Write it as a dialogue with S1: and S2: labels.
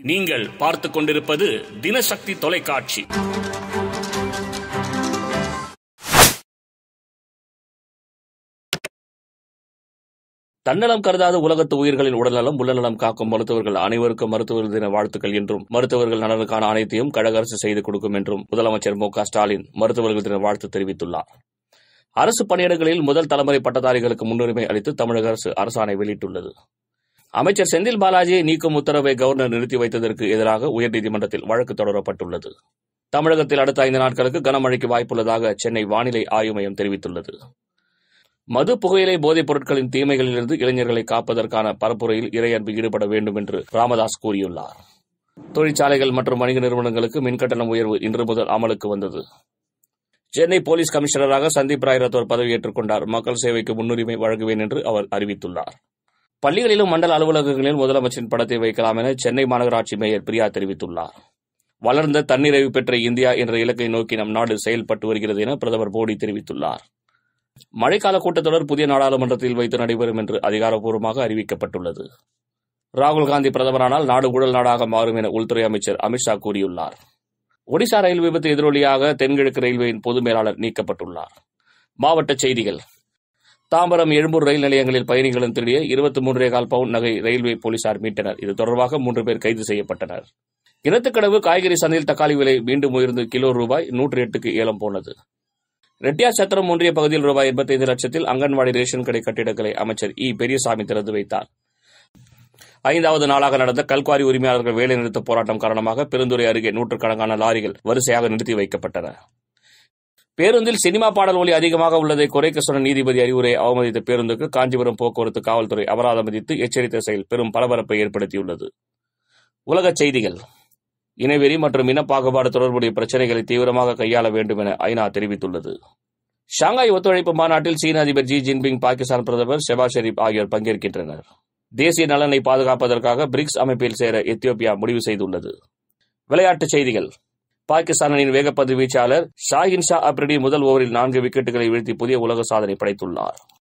S1: நீங்கள் பார்த்துக் கொண்டிருப்பது தினசக்தி தொலைக்காட்சி தன்னலம் கருதாத உலகத்து உயிர்களின் உடல்நலம் உடல்நலம் காக்கும் மருத்துவர்கள் அனைவருக்கும் மருத்துவர்கள் தின வாழ்த்துக்கள் என்றும் மருத்துவர்கள் நலனுக்கான அனைத்தையும் கழக அரசு செய்து கொடுக்கும் என்றும் முதலமைச்சர் மு க ஸ்டாலின் மருத்துவர்கள் தின வாழ்த்து தெரிவித்துள்ளார் அரசு பணியிடங்களில் முதல் தலைமுறை பட்டதாரிகளுக்கு முன்னுரிமை அளித்து தமிழக அரசு அரசாணை வெளியிட்டுள்ளது அமைச்சர் செந்தில் பாலாஜியை நீக்கும் உத்தரவை கவர்னர் நிறுத்தி வைத்ததற்கு எதிராக உயர்நீதிமன்றத்தில் வழக்கு தொடரப்பட்டுள்ளது தமிழகத்தில் அடுத்த ஐந்து நாட்களுக்கு கனமழைக்கு வாய்ப்புள்ளதாக சென்னை வானிலை ஆய்வு மையம் தெரிவித்துள்ளது மது புகையிலை போதைப் பொருட்களின் தீமைகளிலிருந்து இளைஞர்களை காப்பதற்கான பரப்புரையில் இறையன்பு ஈடுபட வேண்டும் என்று ராமதாஸ் கூறியுள்ளார் தொழிற்சாலைகள் மற்றும் வணிக நிறுவனங்களுக்கு மின்கட்டணம் உயர்வு இன்று முதல் அமலுக்கு வந்தது சென்னை போலீஸ் கமிஷனராக சந்தீப் ராய் ரத்தோர் பதவியேற்றுக் கொண்டார் மக்கள் சேவைக்கு முன்னுரிமை வழங்குவேன் என்று அவர் அறிவித்துள்ளார் பள்ளிகளிலும் மண்டல அலுவலகங்களில் முதலமைச்சரின் படத்தை வைக்கலாம் என சென்னை மாநகராட்சி மேயர் பிரியா தெரிவித்துள்ளார் வளர்ந்த தன்னிறைவு பெற்ற இந்தியா என்ற இலக்கை நோக்கி நம் நாடு செயல்பட்டு வருகிறது என பிரதமர் மோடி தெரிவித்துள்ளார் மழைக்கால கூட்டத்தொடர் புதிய நாடாளுமன்றத்தில் வைத்து நடைபெறும் என்று அதிகாரப்பூர்வமாக அறிவிக்கப்பட்டுள்ளது ராகுல் காந்தி பிரதமரானால் நாடு ஊழல் நாடாக மாறும் என உள்துறை அமைச்சர் அமித்ஷா கூறியுள்ளார் ஒடிசா ரயில் விபத்து எதிரொலியாக தென்கிழக்கு ரயில்வேயின் பொது மேலாளர் நீக்கப்பட்டுள்ளார் மாவட்டச் செய்திகள் தாம்பரம் எழும்பூர் ரயில் நிலையங்களில் பயணிகளும் திருடிய இருபத்தி மூன்றே கால் பவுண்ட் நகை ரயில்வே போலீசார் மீட்டனர் இது தொடர்பாக மூன்று பேர் கைது செய்யப்பட்டனர் கிணத்துக்கடவு காய்கறி சந்தையில் தக்காளி விலை மீண்டும் உயர்ந்து கிலோ ரூபாய் நூற்றி எட்டுக்கு ஏலம் போனது ரெட்டியார் சத்திரம் ஒன்றிய பகுதியில் ரூபாய் எண்பத்தைந்து லட்சத்தில் அங்கன்வாடி ரேஷன் கடை கட்டிடங்களை அமைச்சர் இ பெரியசாமி திறந்து வைத்தார் ஐந்தாவது நாளாக நடந்த கல்குவாரி உரிமையாளர்கள் வேலைநிறுத்த போராட்டம் காரணமாக பெருந்துறை அருகே நூற்றுக்கணக்கான லாரிகள் வரிசையாக நிறுத்தி வைக்கப்பட்டன பேருந்தில் சினிமா பாடல் ஒலி அதிகமாக உள்ளதை குறைக்க சொன்ன நீதிபதி அறிவுரை அவமதித்த பேருந்துக்கு காஞ்சிபுரம் போக்குவரத்து காவல்துறை அபராதம் விதித்து எச்சரித்த செயல் பெரும் பரபரப்பை ஏற்படுத்தியுள்ளது உலகச் செய்திகள் இனவெறி மற்றும் இனப்பாகுபாடு தொடர்புடைய பிரச்சினைகளை தீவிரமாக கையாள வேண்டும் என ஐநா தெரிவித்துள்ளது ஷாங்காய் ஒத்துழைப்பு மாநாட்டில் சீன அதிபர் ஜி ஜின்பிங் பாகிஸ்தான் பிரதமர் ஷெபாஸ் ஷெரீப் ஆகியோர் பங்கேற்கின்றனர் தேசிய நலனை பாதுகாப்பதற்காக பிரிக்ஸ் அமைப்பில் சேர எத்தியோப்பியா முடிவு செய்துள்ளது விளையாட்டுச் செய்திகள் பாகிஸ்தான் அணியின் வேகப்பந்து வீச்சாளர் ஷாஹின் ஷா அப்ரிடி முதல் ஓவரில் நான்கு விக்கெட்டுகளை வீழ்த்தி புதிய உலக சாதனை படைத்துள்ளார்